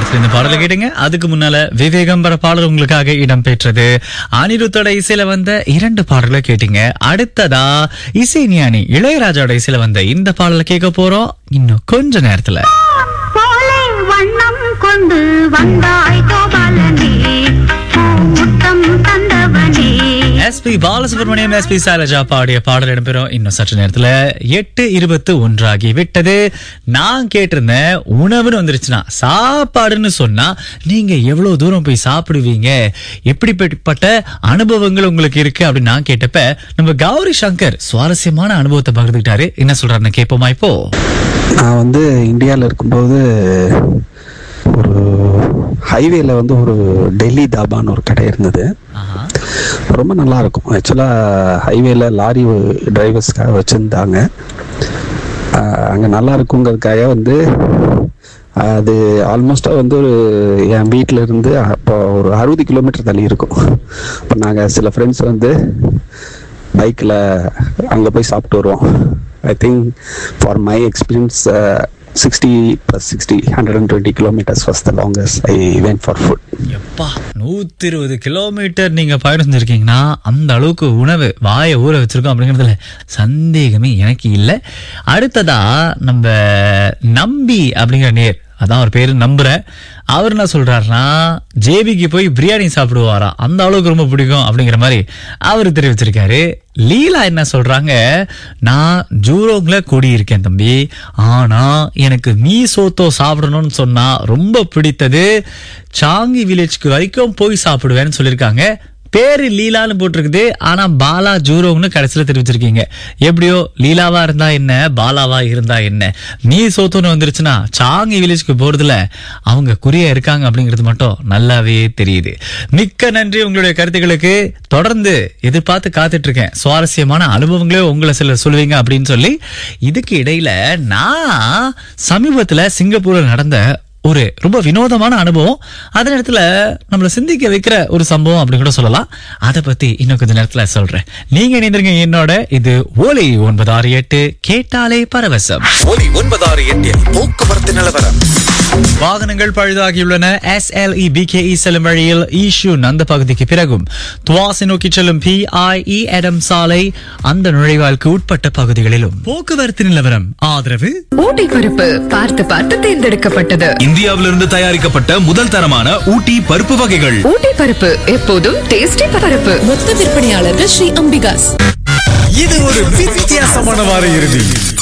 படத்துல இந்த பாடலை கேட்டுங்க அதுக்கு முன்னால விவேகம்பர பாடல் உங்களுக்காக இடம்பெற்றது அனிருத்தோட இசையில வந்த இரண்டு பாடல்களை கேட்டீங்க அடுத்ததா இசை ஞானி இளையராஜாவோட இசையில வந்த இந்த பாடலை கேட்க போறோம் இன்னும் கொஞ்ச நேரத்துல போலே வண்ணம் கொண்டு வந்தாய் கோபாலனே முத்தம் தந்தவனே எஸ்பி பாலசுப்ரமணியம் எஸ்பி சைலஜா பாடிய பாடல் இடம்பெறும் இன்னும் சற்று நேரத்துல எட்டு இருபத்து ஒன்றாகி விட்டது நான் கேட்டிருந்தேன் உணவுன்னு வந்துருச்சுன்னா சாப்பாடுன்னு சொன்னா நீங்க எவ்வளவு தூரம் போய் சாப்பிடுவீங்க எப்படிப்பட்ட அனுபவங்கள் உங்களுக்கு இருக்கு அப்படின்னு நான் கேட்டப்ப நம்ம கௌரி சங்கர் சுவாரஸ்யமான அனுபவத்தை பகிர்ந்துக்கிட்டாரு என்ன சொல்றாருன்னு கேட்போமா இப்போ நான் வந்து இந்தியாவில் இருக்கும்போது ஒரு ஹைவேல வந்து ஒரு டெல்லி தாபான்னு ஒரு கடை இருந்தது ஆஹா. ரொம்ப நல்லா இருக்கும் ஆக்சுவலாக ஹைவேல லாரி டிரைவர்ஸ்க்காக வச்சுருந்தாங்க அங்கே நல்லா இருக்குங்கிறதுக்காக வந்து அது ஆல்மோஸ்டாக வந்து ஒரு என் வீட்டில் இருந்து அப்போ ஒரு அறுபது கிலோமீட்டர் தள்ளி இருக்கும் இப்போ நாங்கள் சில ஃப்ரெண்ட்ஸ் வந்து பைக்கில் அங்கே போய் சாப்பிட்டு வருவோம் I think for my experience sixty plus sixty hundred and twenty kilometres was the longest I went for food எப்பா நூத்தி இருபது கிலோமீட்டர் நீங்க பயணிச்சிருக்கீங்கன்னா அந்த அளவுக்கு உணவு வாயை ஊற வச்சிருக்கோம் அப்படிங்கறதுல சந்தேகமே எனக்கு இல்லை அடுத்ததா நம்ம நம்பி அப்படிங்கிற நேர் அதான் அவர் பேரு நம்புறேன் அவர் என்ன சொல்றாருன்னா ஜேபிக்கு போய் பிரியாணி சாப்பிடுவாராம் அந்த அளவுக்கு ரொம்ப பிடிக்கும் அப்படிங்கிற மாதிரி அவர் தெரிவிச்சிருக்காரு லீலா என்ன சொல்றாங்க நான் ஜூரோங்ல கூடியிருக்கேன் தம்பி ஆனா எனக்கு மீ சோத்தோ சாப்பிடணும்னு சொன்னா ரொம்ப பிடித்தது சாங்கி வில்லேஜ்க்கு வரைக்கும் போய் சாப்பிடுவேன்னு சொல்லியிருக்காங்க பேரு லீலான்னு போட்டிருக்குது ஆனா பாலா ஜூரோங்னு கடைசியில தெரிவிச்சிருக்கீங்க எப்படியோ லீலாவா இருந்தா என்ன பாலாவா இருந்தா என்ன மீ சோத்துன்னு வந்துருச்சுன்னா சாங்கி வில்லேஜ்க்கு போறதுல அவங்க குறியா இருக்காங்க அப்படிங்கிறது மட்டும் நல்லாவே தெரியுது மிக்க நன்றி உங்களுடைய கருத்துக்களுக்கு தொடர்ந்து எதிர்பார்த்து காத்துட்டு இருக்கேன் சுவாரஸ்யமான அனுபவங்களே உங்களை சிலர் சொல்லுவீங்க அப்படின்னு சொல்லி இதுக்கு இடையில நான் சமீபத்துல சிங்கப்பூர்ல நடந்த ஒரு ரொம்ப வினோதமான அனுபவம் அதே நேரத்துல நம்மள சிந்திக்க வைக்கிற ஒரு சம்பவம் அப்படின்னு கூட சொல்லலாம் அதை பத்தி இன்னும் கொஞ்ச நேரத்துல சொல்றேன் நீங்க இணைந்திருங்க என்னோட இது ஓலை ஒன்பது ஆறு எட்டு கேட்டாலே பரவசம் ஒலி ஒன்பதாறு எட்டில் போக்குவரத்து நிலவரம் வாகனங்கள் பழுதாகியுள்ளன S L E P K செல்லும் வழியில் ஈஷு அந்த பகுதிக்கு பிறகும் துவாசி நோக்கி செல்லும் பி ஐ இ எடம் சாலை அந்த நுழைவாய்க்கு உட்பட்ட பகுதிகளிலும் போக்குவரத்து நிலவரம் ஆதரவு ஊட்டி பருப்பு பார்த்து பார்த்து தேர்ந்தெடுக்கப்பட்டது இந்தியாவிலிருந்து தயாரிக்கப்பட்ட முதல் தரமான ஊட்டி பருப்பு வகைகள் ஊட்டி பருப்பு எப்போதும் டேஸ்டி பருப்பு மொத்த விற்பனையாளர்கள் ஸ்ரீ அம்பிகாஸ் இது ஒரு வித்தியாசமான வார இறுதி